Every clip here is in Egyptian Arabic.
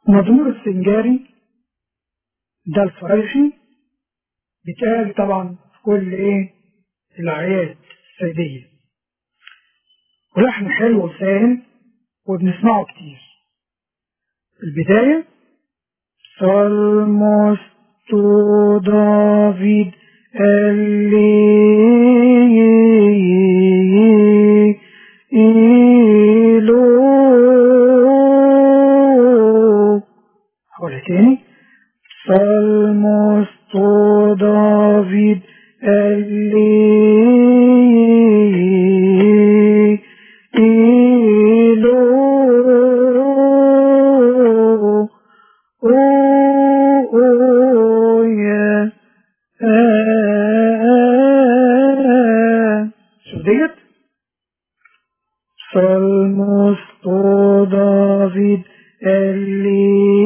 مزمور السنجاري ده الفرايحي بيتقال طبعا في كل ايه الأعياد السيدية ولحن حلو وسهل وبنسمعه كتير البداية صلموس تو دافيد اللي إلو حولها تاني صلموس تو دافيد اللي إلو أوه أوه يا آه شوف ديت صلموس تو دافيد اللي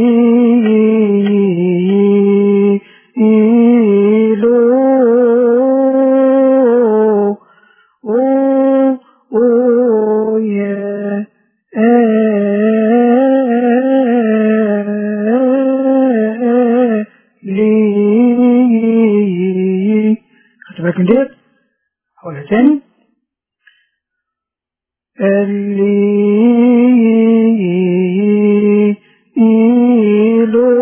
إلو أوه أوه يا آه لي خدت بالك من ديت هقولها تاني اللي إلو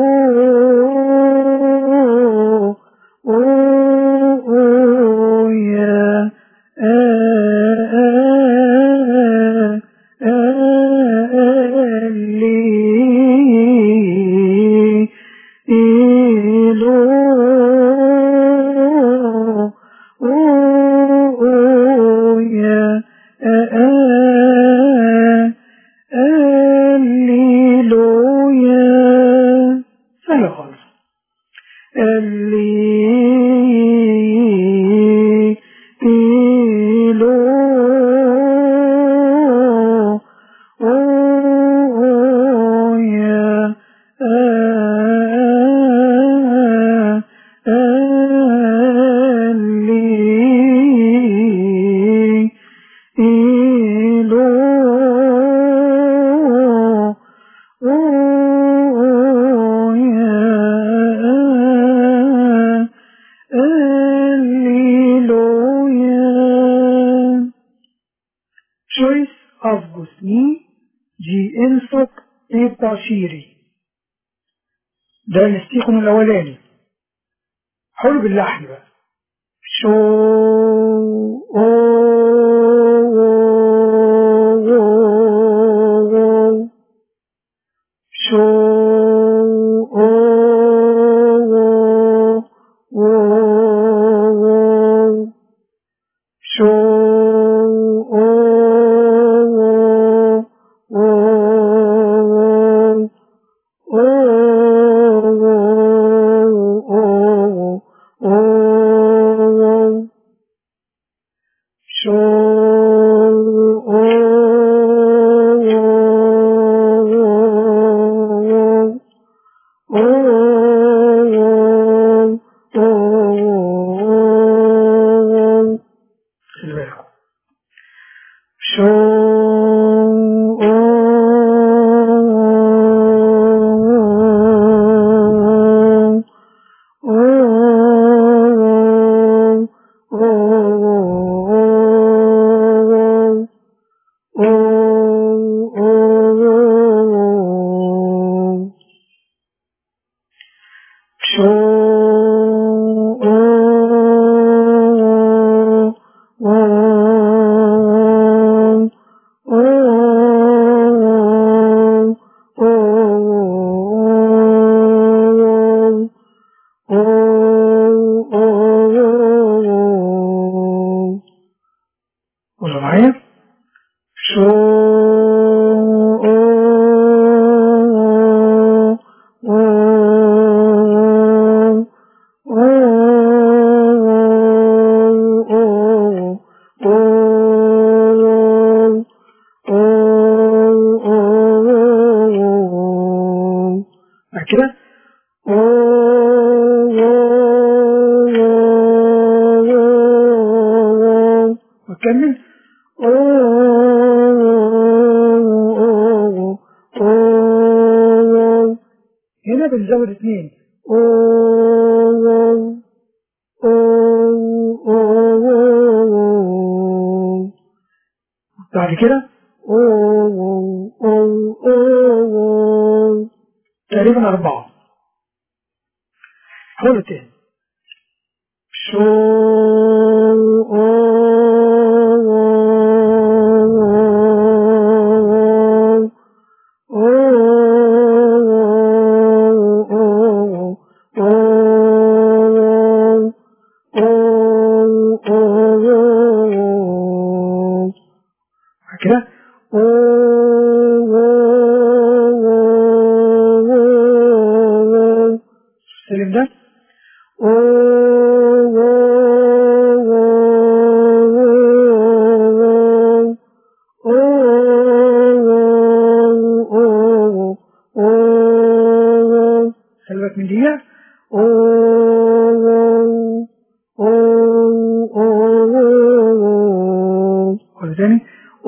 أوه أوه يا آه آه آه اللي إلو أوه أوه يا آه آه هللويا سهلة خالص اللي إلو أوه يا آه آه اللي إلو أوه يا هللويا choice of Gosni جي انفق باشيري ده الاستيقن الأولاني حلو باللحن بقى شو شو شو خلي بالكم شو قولوا معايا شو بعد كده وكمل هنا بنزود اتنين أو أو أو بعد كده أو أو أو تقريبا أربعة حاول تاني شو كده سلم ده خلي بالك من دي قول تاني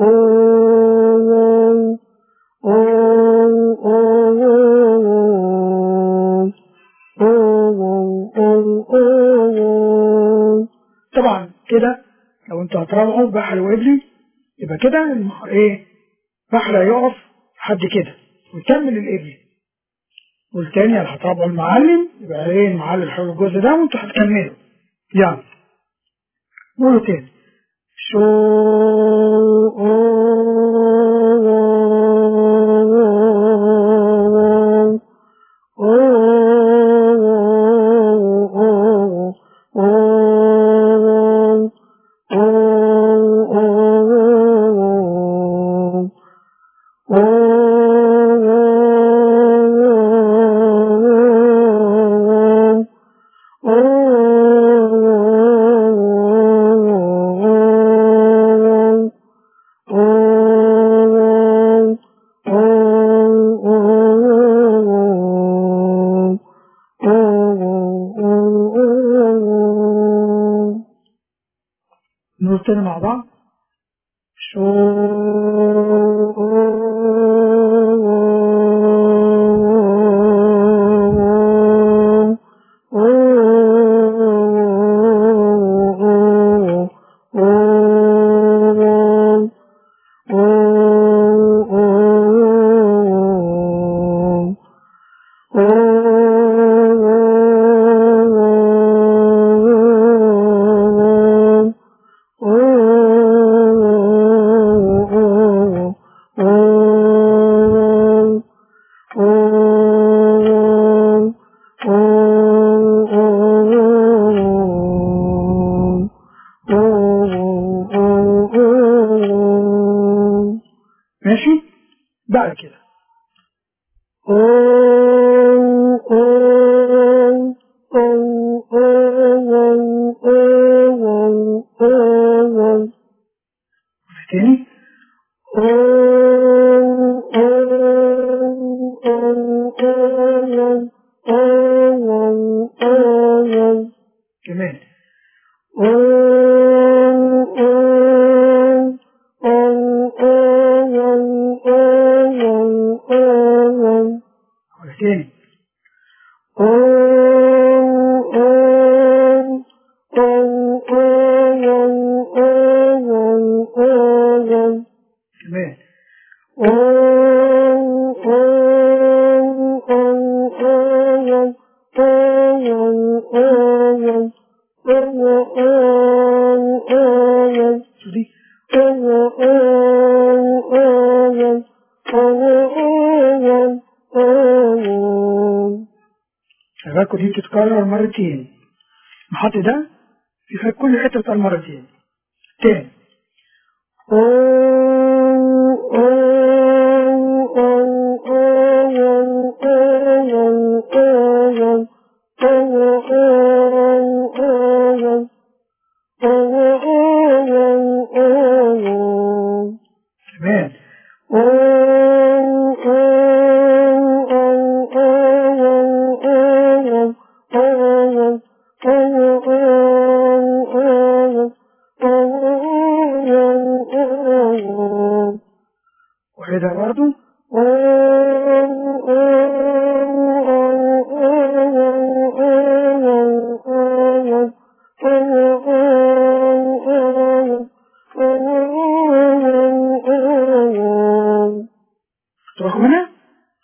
طبعا كده لو انتوا هتروحوا بحر وابلي يبقى كده المح- ايه بحر هيقف لحد كده ويكمل الابلي والتاني اللي هتابعوا المعلم يبقى ايه المعلم حول الجزء ده وانتوا هتكملوا يلا قولوا تاني شو نقول تاني مع بعض شو ماشي بعد كده تاني كمان ولا تاني كمان شو دي خلي بالكوا دي بتتكرر مرتين المحط ده في كل حته بتتقال مرتين تاني كمان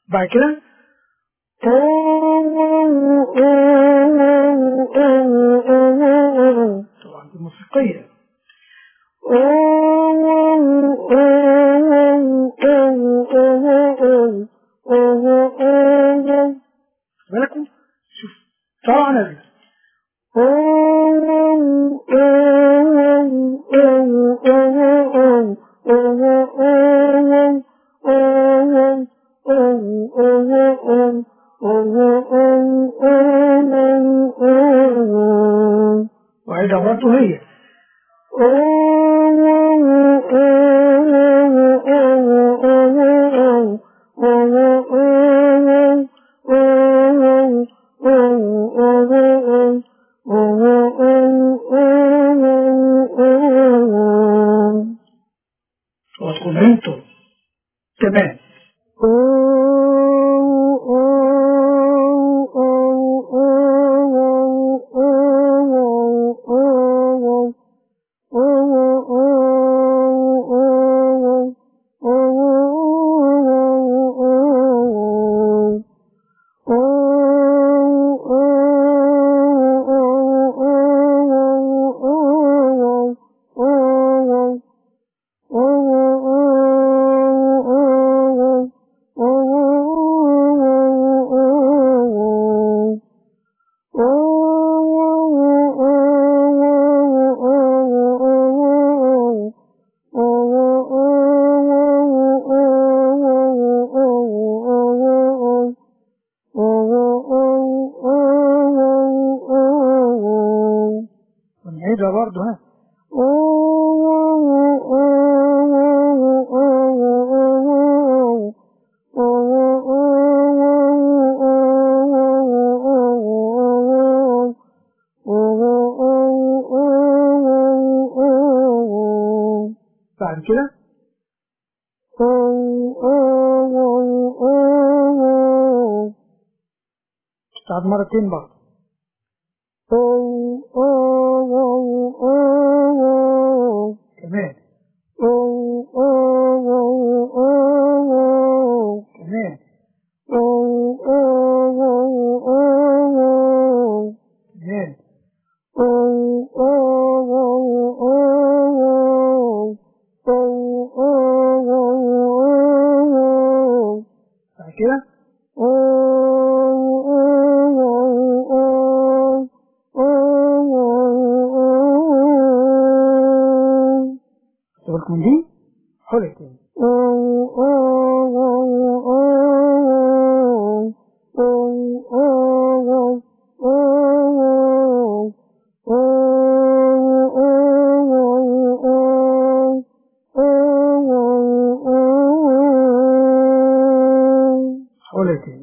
بعد كده طبعا دي موسيقية بالكم شوف طبعا نازلة وهي دورته هي وتكون انتو تمام ونعيدها برضه ها بعد كده تعاد مرتين برضه كمان كمان كمان بعد كده بالكم دي حلو تاني حلو تاني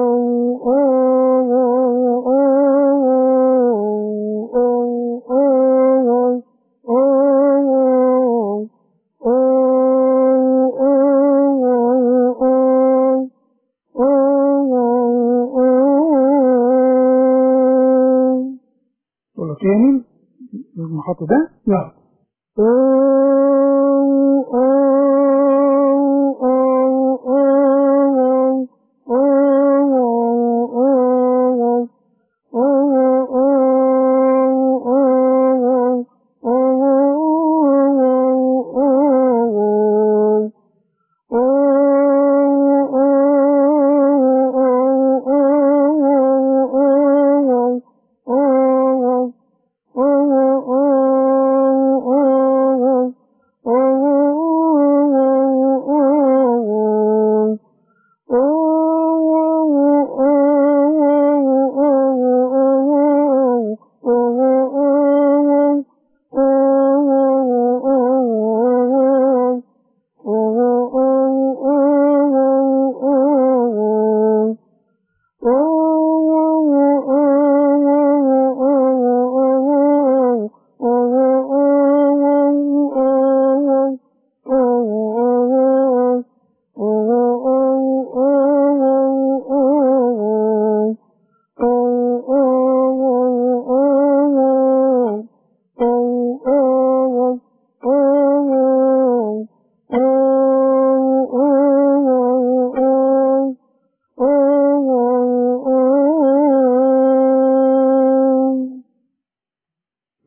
قوله تاني المحط ده يلا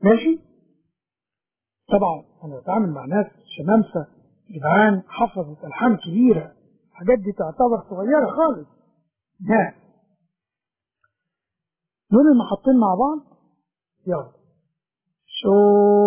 ماشي طبعا انا بتعامل مع ناس شمامسه جدعان حفظت الحان كبيره الحاجات دي تعتبر صغيره خالص ها دول المحطين مع بعض يلا شو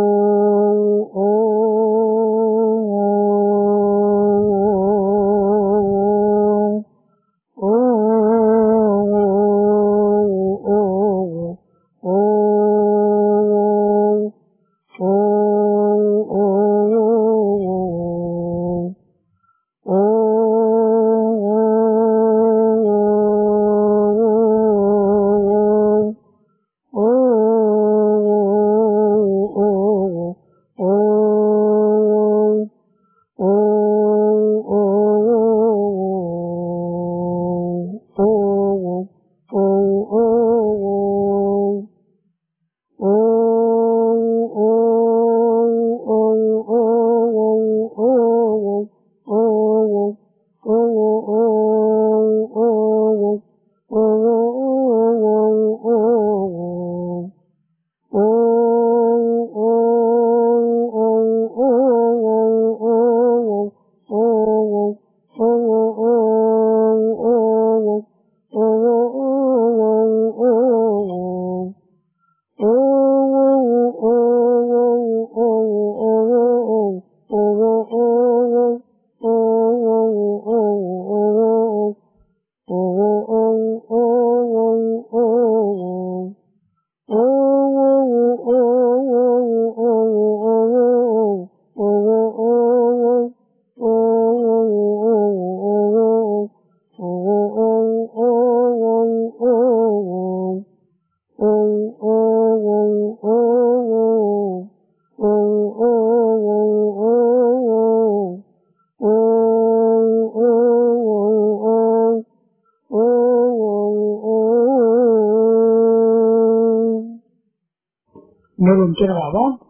نقولهم كده مع بعض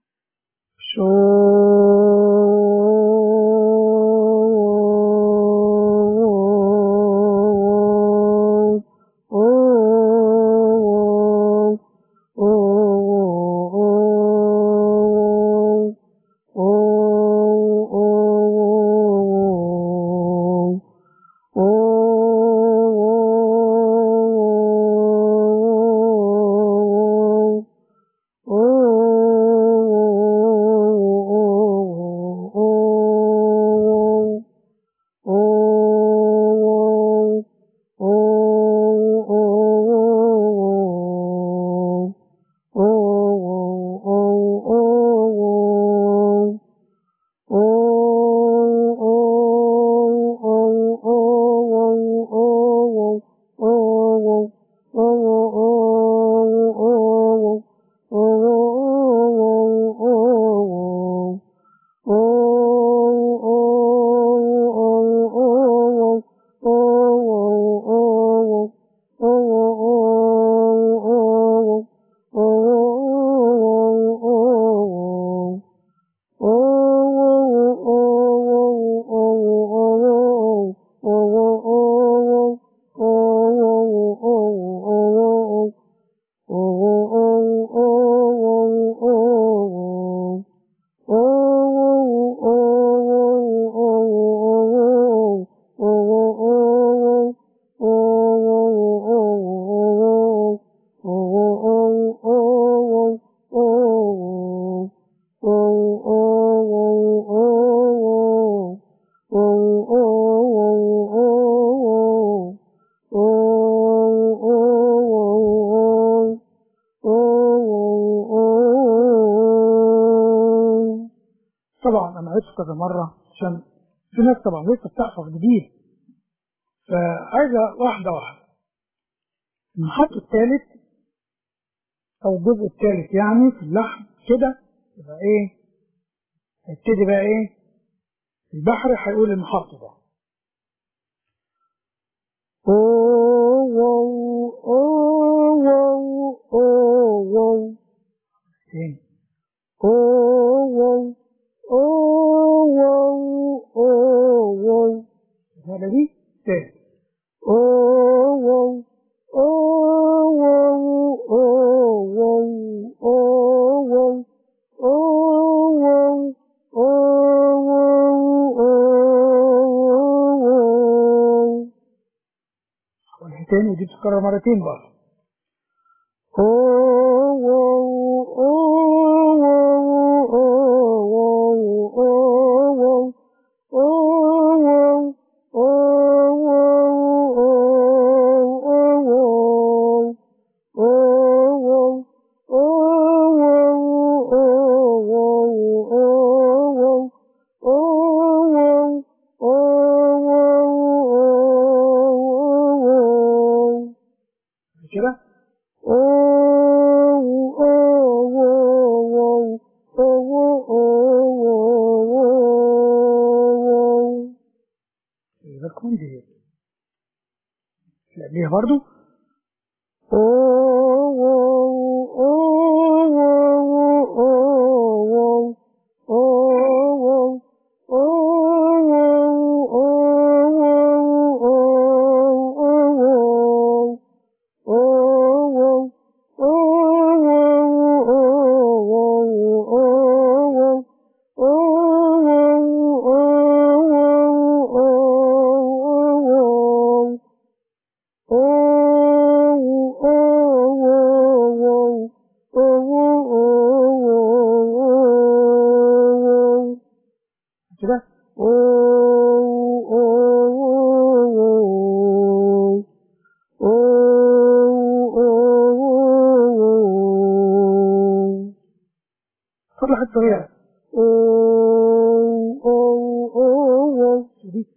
شو طبعا انا عدت كذا مره عشان في ناس طبعا لسه بتحفظ جديد فعايزه واحده واحده المحط الثالث او الجزء الثالث يعني في اللحن كده يبقى ايه هيبتدي بقى ايه البحر هيقول المحط ده تاني الهالة دي تاني هقولها تاني ودي بتتكرر مرتين برضه كده خلي بالكم دي ليه برضو كده فضل حد صغيرة دي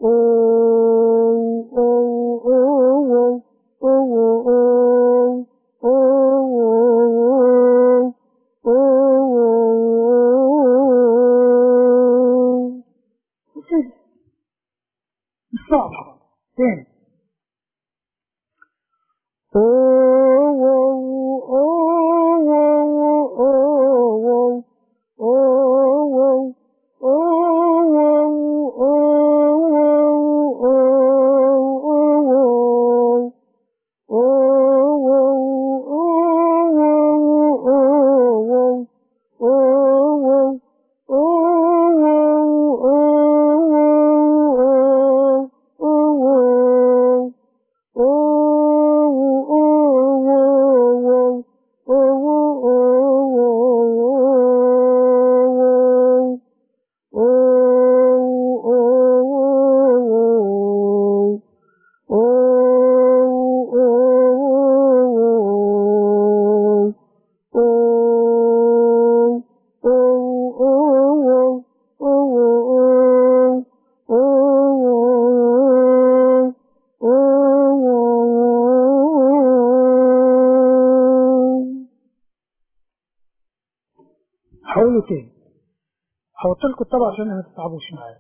كده مش صعبة تاني حاولوا تاني حاولت لكم الطبع عشان ما تتعبوش معايا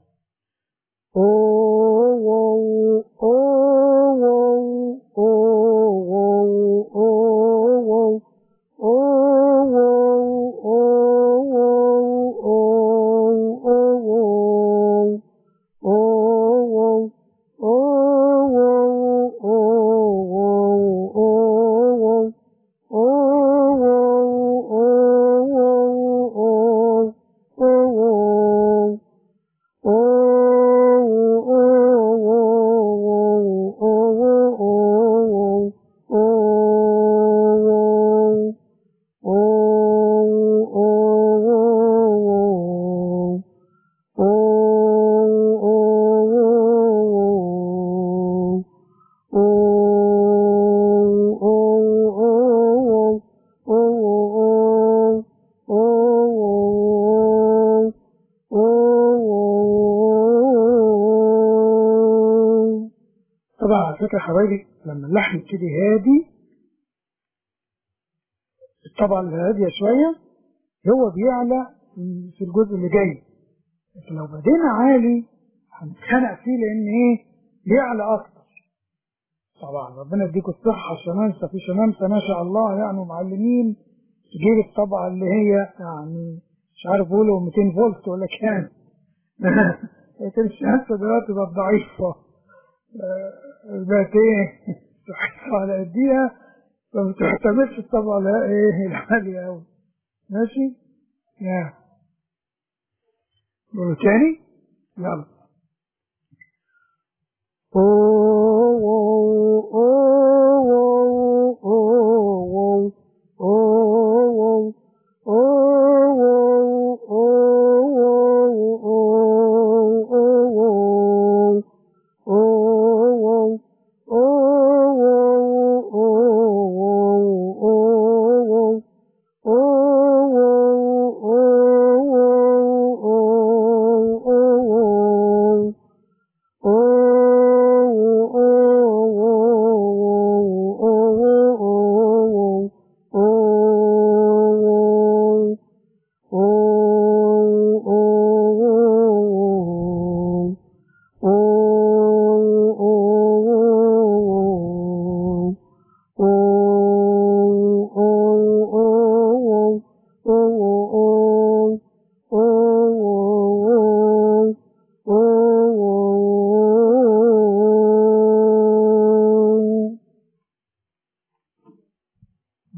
طبعا على فكرة حبايبي لما اللحن يبتدي هادي الطبعة الهادية شوية هو بيعلى في الجزء اللي جاي لكن لو بدينا عالي هنتخنق فيه لان ايه بيعلى اكتر طبعا ربنا يديكم الصحة شمامسة في شمامسة ما شاء الله يعني ومعلمين تجيب الطبعة اللي هي يعني مش عارف اقوله 200 فولت ولا كام لكن الشمامسة دلوقتي بقت ضعيفة بقت ايه تحطها على ايديها فما تعتمدش الطبعة لا ايه العالية اوي ماشي؟ يا نقوله تاني يلا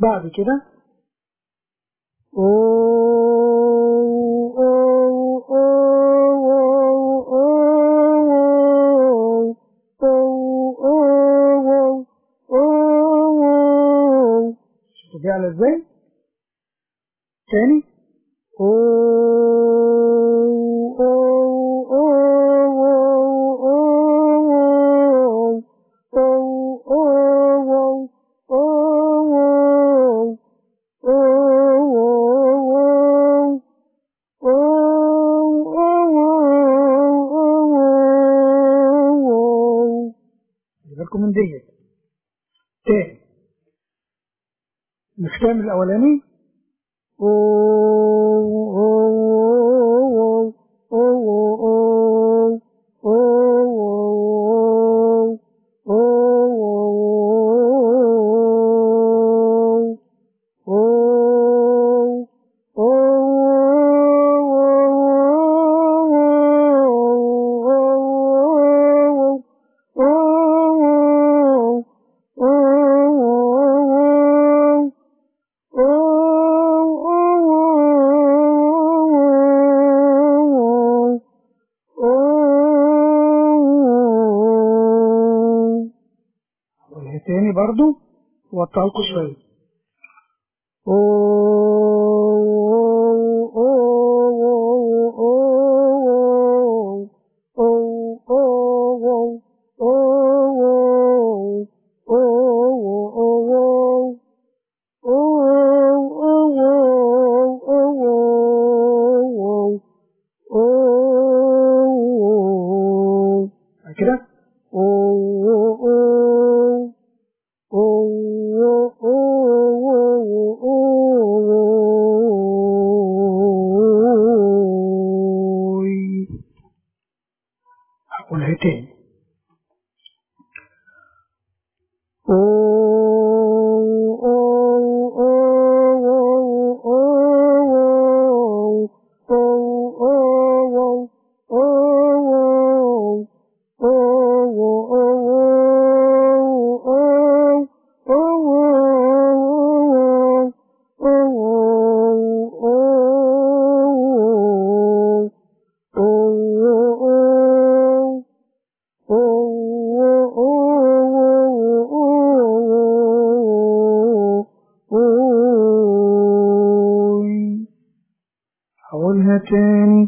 بعد كده شوفوا بيعلى ازاي تاني بالكم من ديت تاني الختام الاولاني تاني برضو وطلقوا شوية كده هقولها تاني هقولها تاني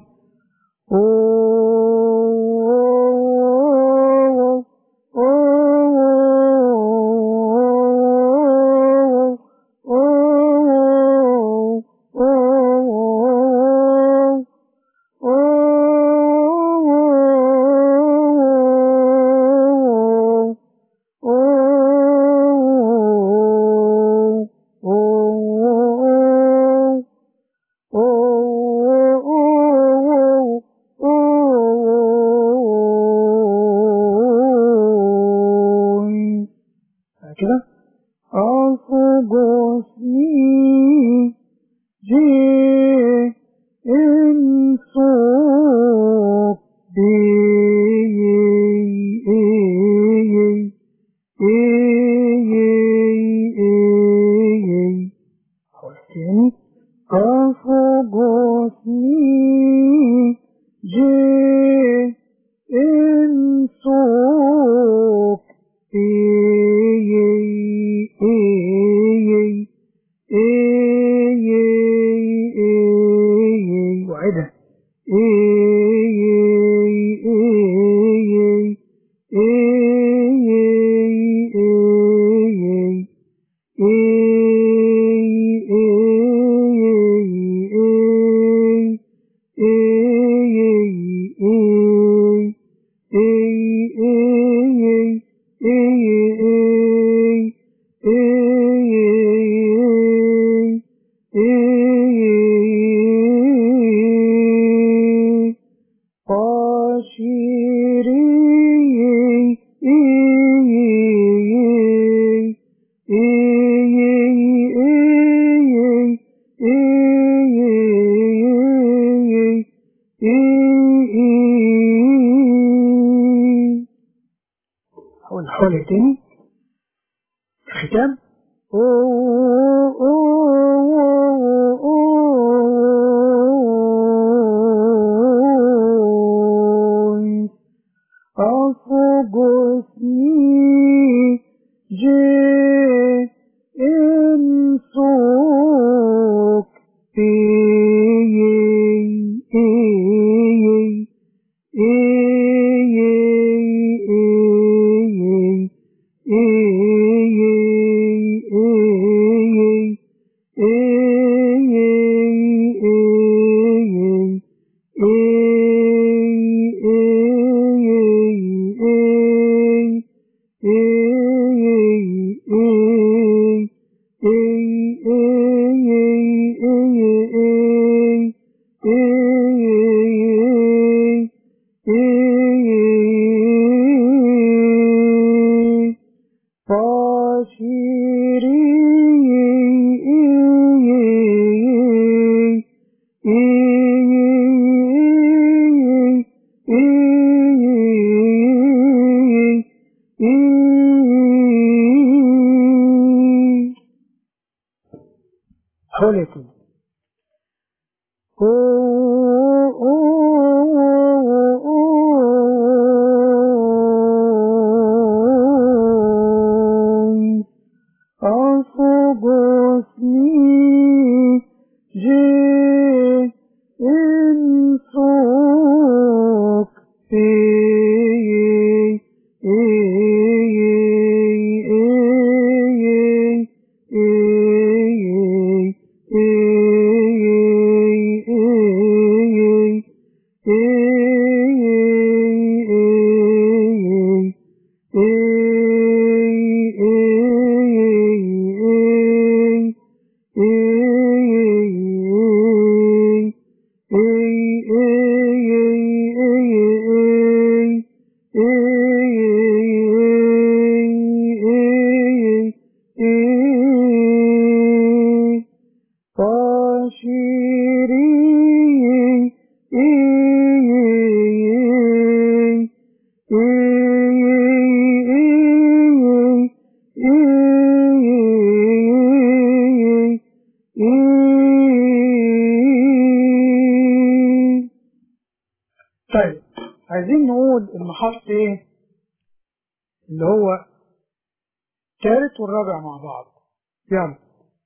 كده أفضسني جي انسوك بي تاني أفضسني جي انسوك وعدها حول حول تاني ختام أفقسني جي انسوك حولكم أفقسني جي انسوك طيب عايزين نقول المحط ايه اللي هو الثالث والرابع مع بعض يلا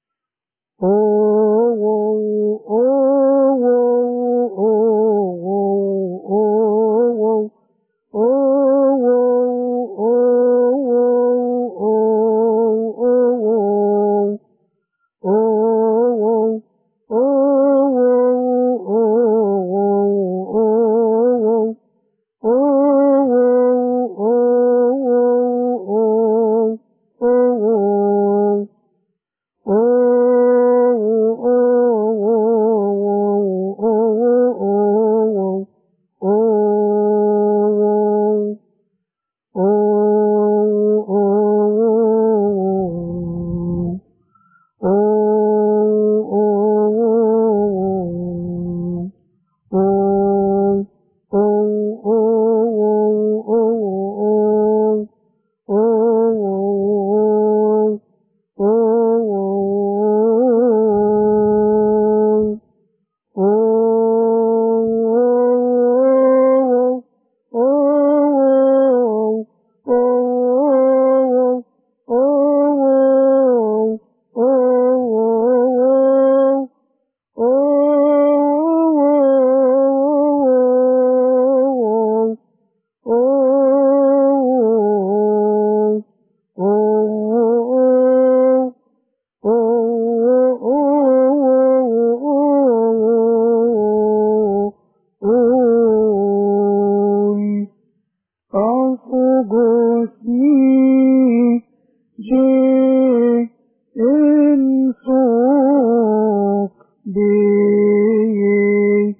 أفقسني جي انسوك بي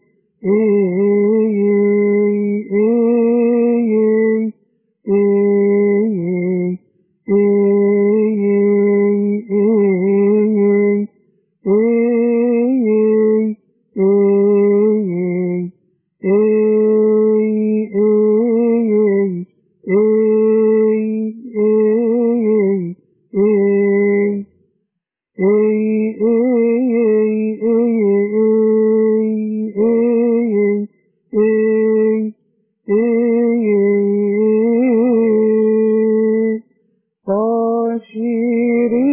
شيري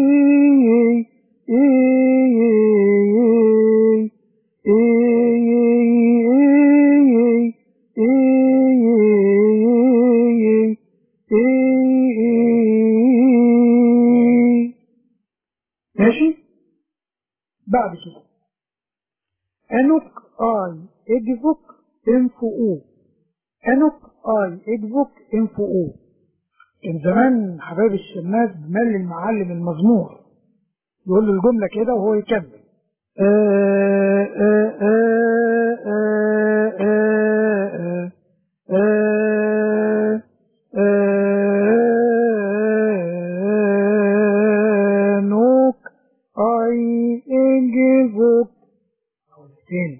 ماشي بعد كده انك اي اجفك انفقو انك اي اجفك انفقو كان زمان حبايب الشماس بمل المعلم المزمور يقول له الجملة كده وهو يكمل آه آه آه آه آه آه آه نوك اي اجفك تاني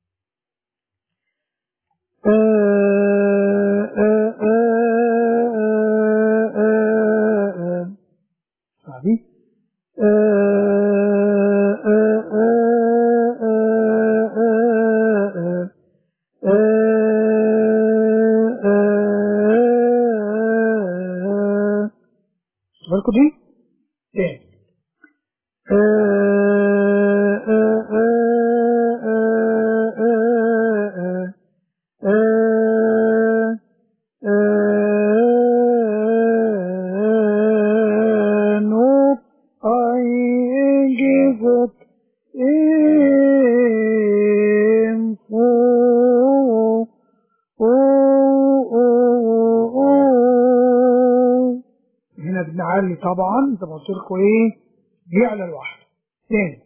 صحيح بالكم دي تاني نوك اي جيفك انفو هنا بنعلي طبعا زي ما قلت لكم ايه بيعلى لوحده تاني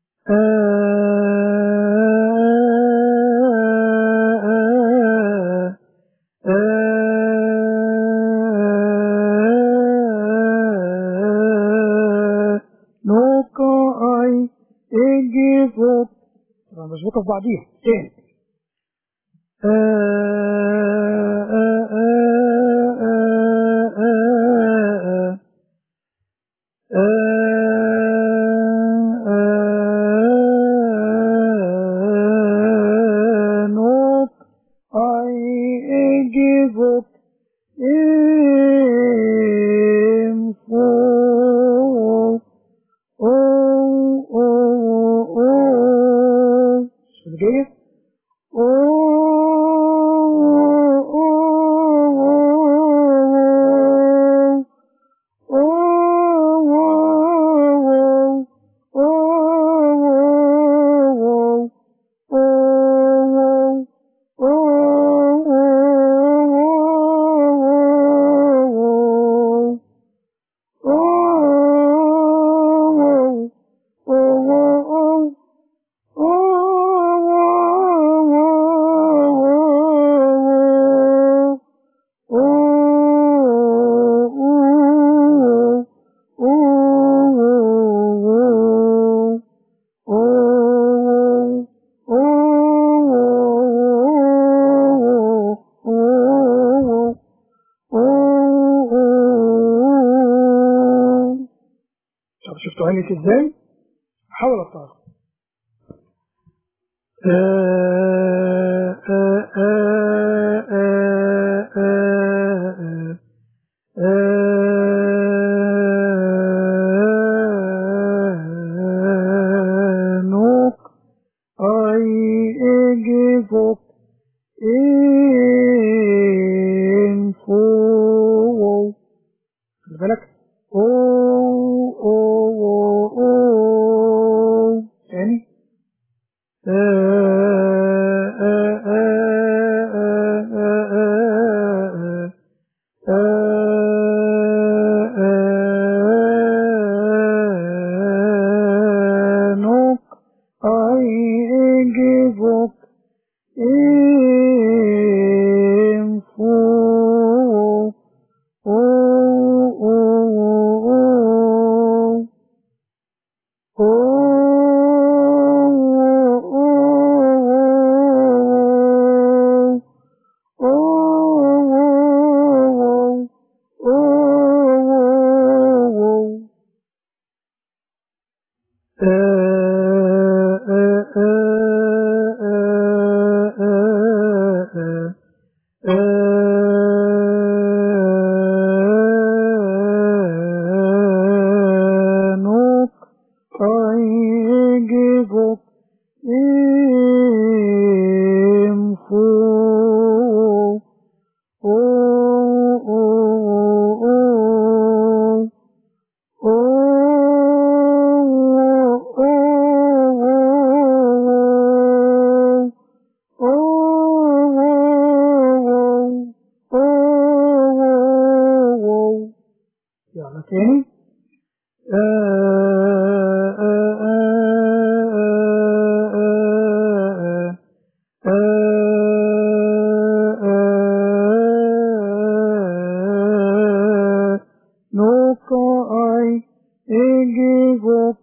نوكا اي اجيفك طبعا مظبوطه في بعضيها تاني نوك اي اجيفك انفو اللي جايه طب شفتوا عينك ازاي؟ حاول اختار نوك اي اجيفك انفو خلي بالك او او او تاني آه آه آه يلا تاني Nuka ai egivok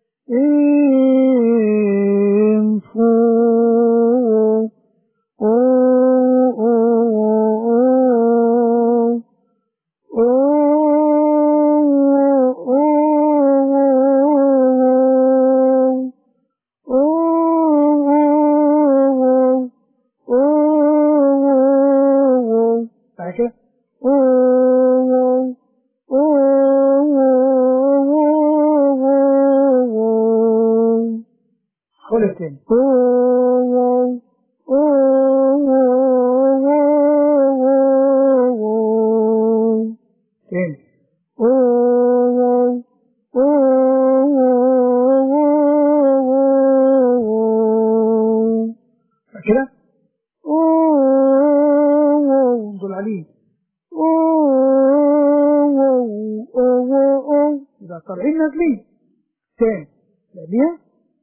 info oh oh oh بعد كده خد تاني تاني بعد كده دول عليه يبقى طالعين نازلين تاني بعديها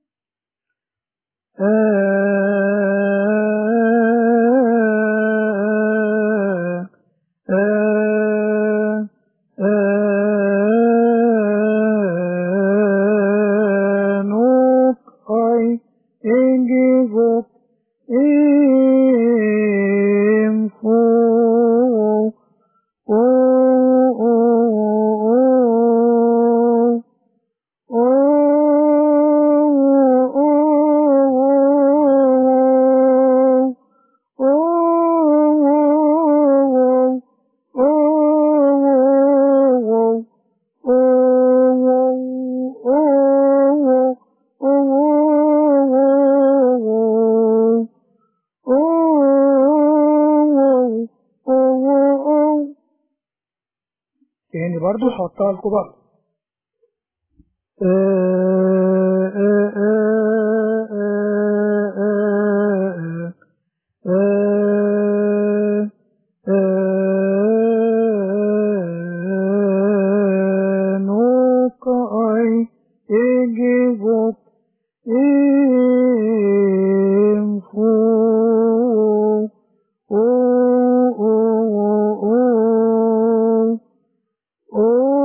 Nok ai engivok info oh oh oh تاني برضو حطها لكم برضو Nuka ai egivok info oh oh oh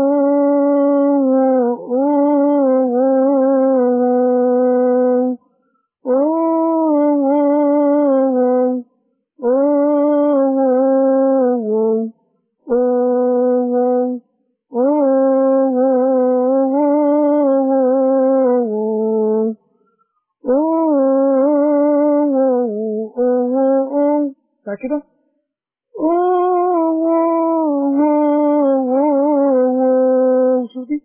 بعد كده شوف دي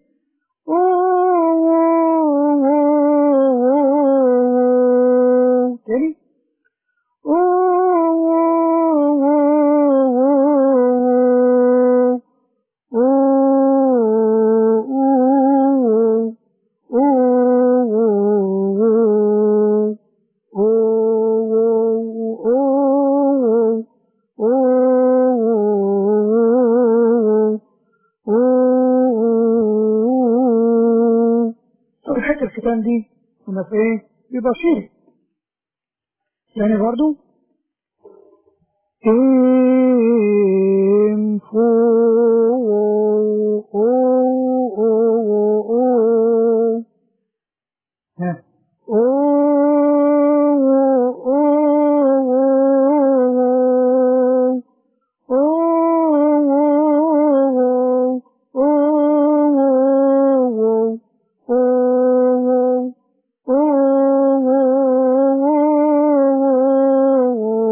تاني طب حته الختام دي كنا في ايه؟ بيبقى شيء يعني برضو info oh oh oh ها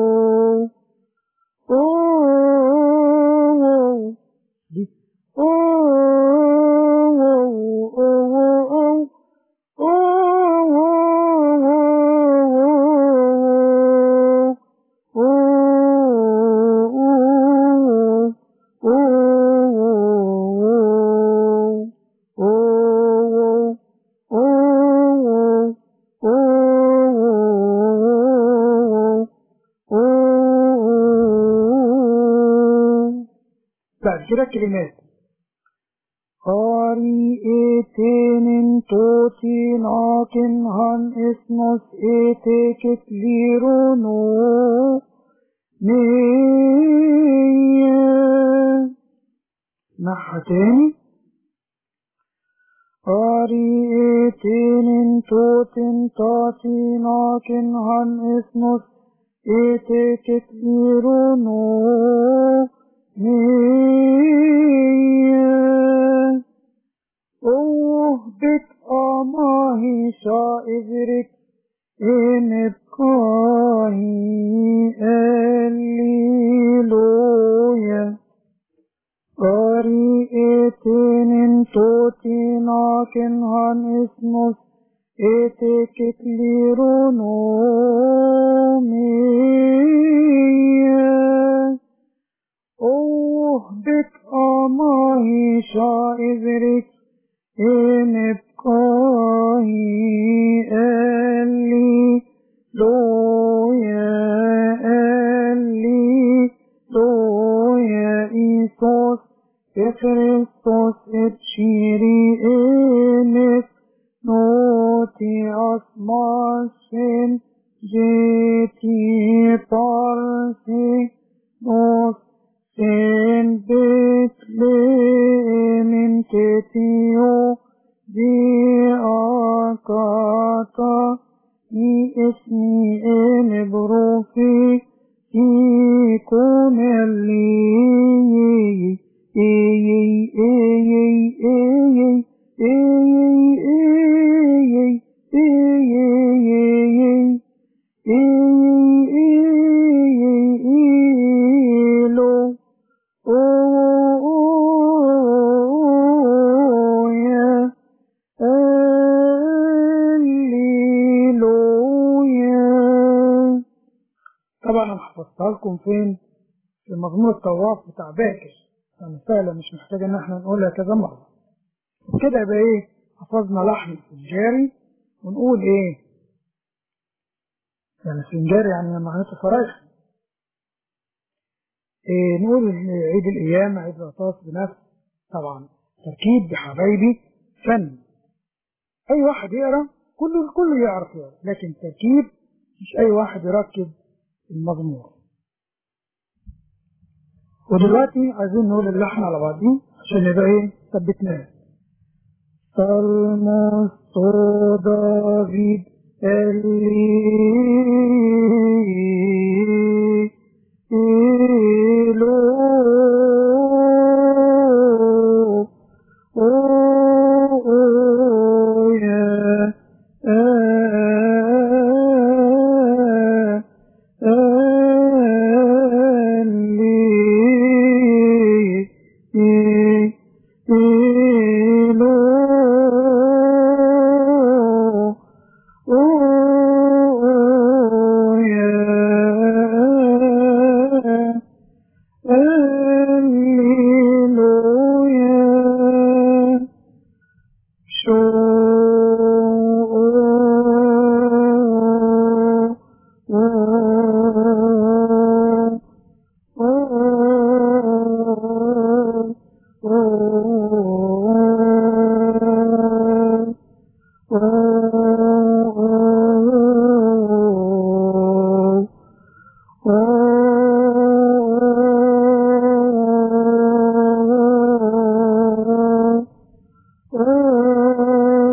دي Oh بعد كده الكلمات Ari etenen totinaken han esmos eteket lirono neye. نحى تاني Ari etenen totin tatinaken han esmos eteket lirono neye. Oh, bit amahi sha izrik in ibkahi Alleluia. Ari etenen totinaken han ismos etekit lironomia. Oh, bit amahi sha izrik in ibkahi Alleluia, Alleluia, Isos, et Christos, et Chiri, enes, noti asmasin, jeti parsi, nos, in Bethlehem in Ketio, di akata, i ismi in brufi, i kunelli, ey, ey, ey, ey, ey, ey, ey, ey, elo, oh, yeah, hallelujah. طبعا انا حفظتها لكم فين في مزمور الطواف بتاع باكر يعني سهلة مش محتاجة ان احنا نقولها كذا مرة كده يبقى ايه حفظنا لحن الجاري ونقول ايه يعني سنجاري يعني معناته فرايح إيه نقول عيد الأيام عيد العطاس بنفس طبعا تركيب بحبايبي فن أي واحد يقرأ كله الكل يعرف يقرأ لكن تركيب مش أي واحد يركب المضمور ودلوقتي عايزين نقول اللحن على بعضيه عشان يبقى ايه ثبتناه Salmos to David Eli Elo Oh, oh, yeah. Eh, Eli Elo Oh, oh, yeah. Hallelujah. Oh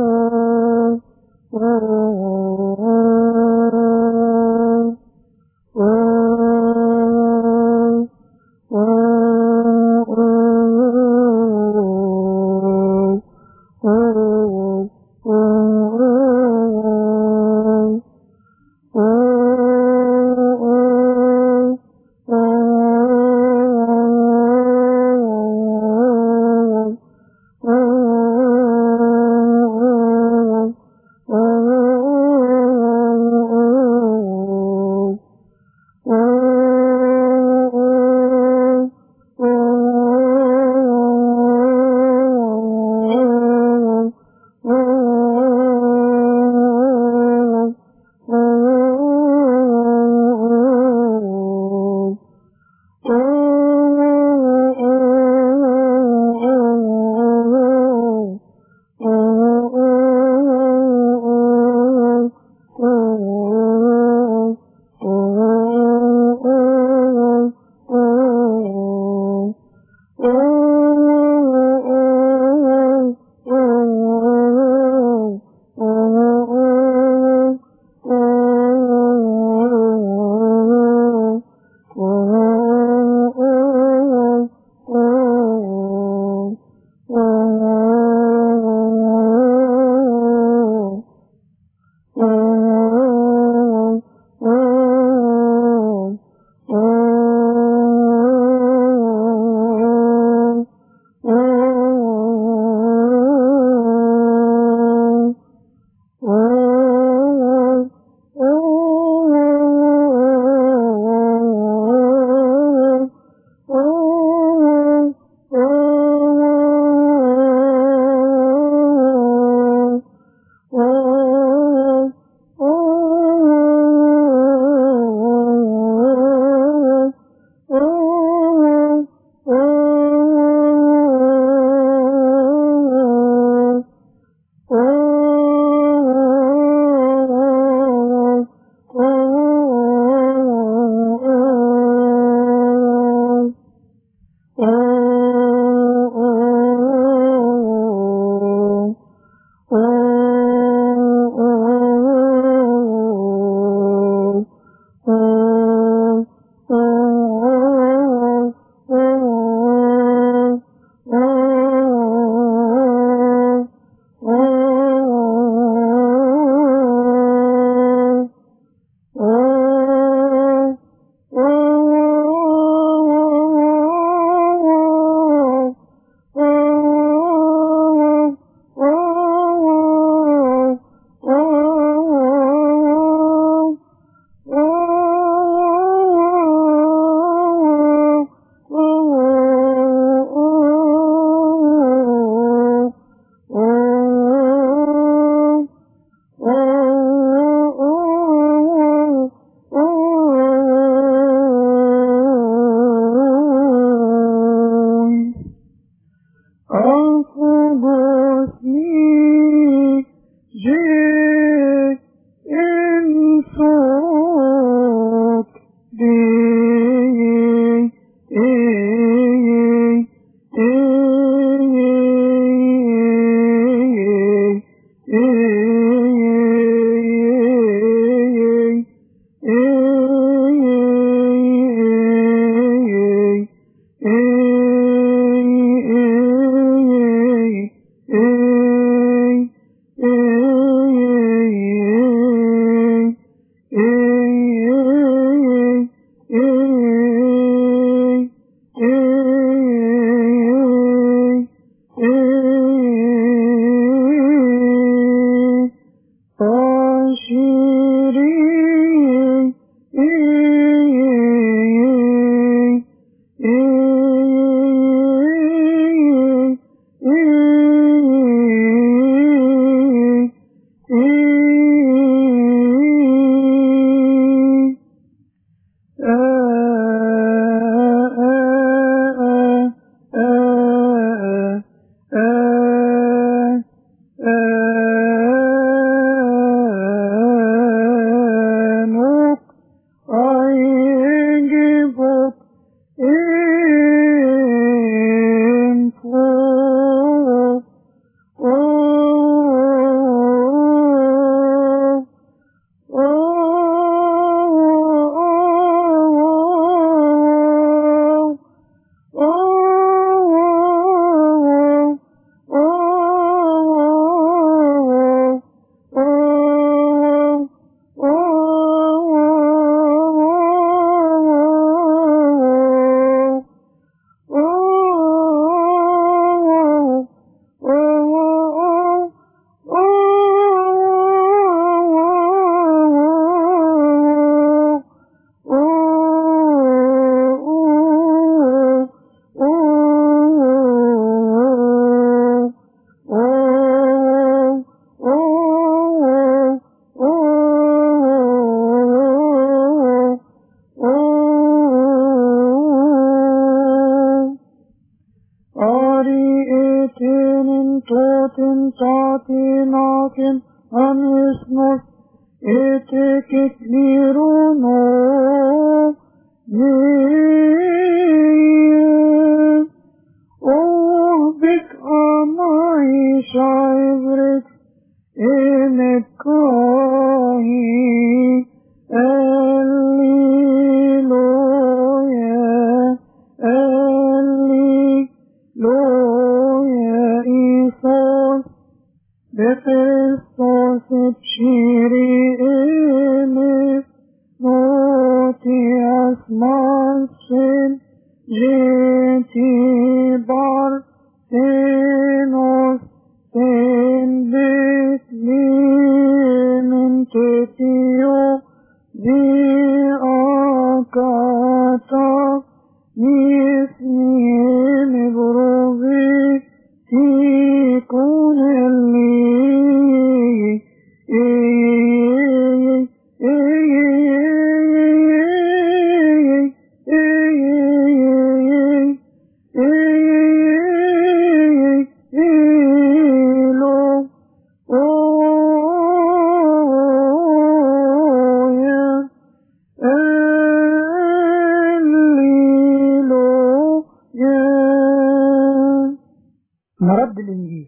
مرد الإنجيل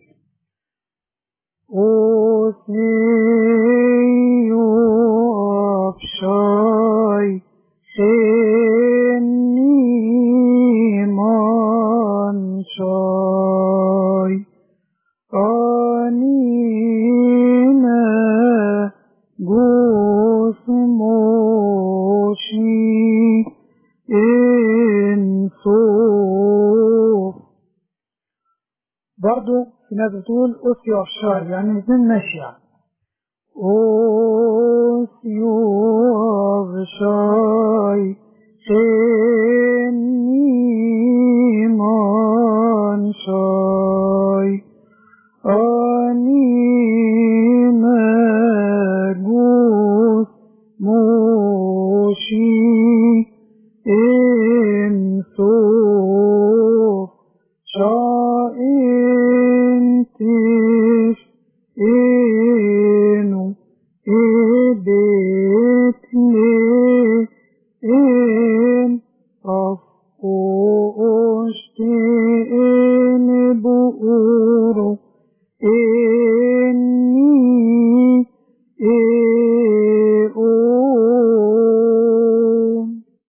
O say you of shy, seni man shy, anine gusmoshi in sof برضو في ناس بتقول أسي وأفشار يعني الاثنين ماشي يعني Osio avshai seni man shai